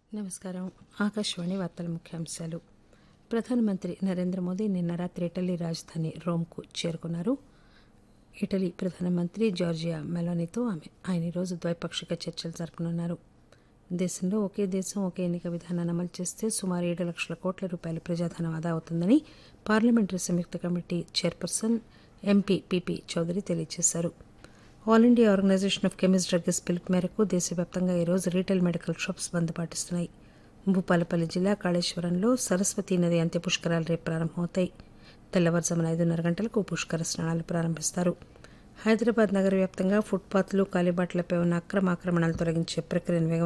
నమస్కారం ఆకాశవాణి వార్తల ముఖ్యాంశాలు ప్రధానమంత్రి నరేంద్ర మోదీ నిన్న రాత్రి ఇటలీ రాజధాని రోమ్కు చేరుకున్నారు ఇటలీ ప్రధానమంత్రి జార్జియా మెలోనీతో ఆమె ఆయన ఈరోజు ద్వైపాక్షిక చర్చలు జరపనున్నారు దేశంలో ఒకే దేశం ఒకే ఎన్నిక విధానాన్ని అమలు చేస్తే సుమారు ఏడు లక్షల కోట్ల రూపాయల ప్రజాధనం ఆదా అవుతుందని పార్లమెంటరీ సంయుక్త committee chairperson MP PP Chaudhary తెలియజేశారు All India Organisation of chemist drugs పిలుపు మేరకు దేశవ్యాప్తంగా ఈరోజు రీటైల్ మెడికల్ షాప్స్ బంద్ పాటిస్తున్నాయి భూపాలపల్లి జిల్లా కాళేశ్వరంలో సరస్వతీ నది అంత్య పుష్కరాలు రేపు ప్రారంభమవుతాయి తెల్లవారుజామున ఐదున్నర గంటలకు పుష్కర స్నానాలు ప్రారంభిస్తారు హైదరాబాద్ నగర వ్యాప్తంగా ఫుట్పాత్లు కాలిబాట్లపై ఉన్న అక్రమ ఆక్రమణలు తొలగించే ప్రక్రియను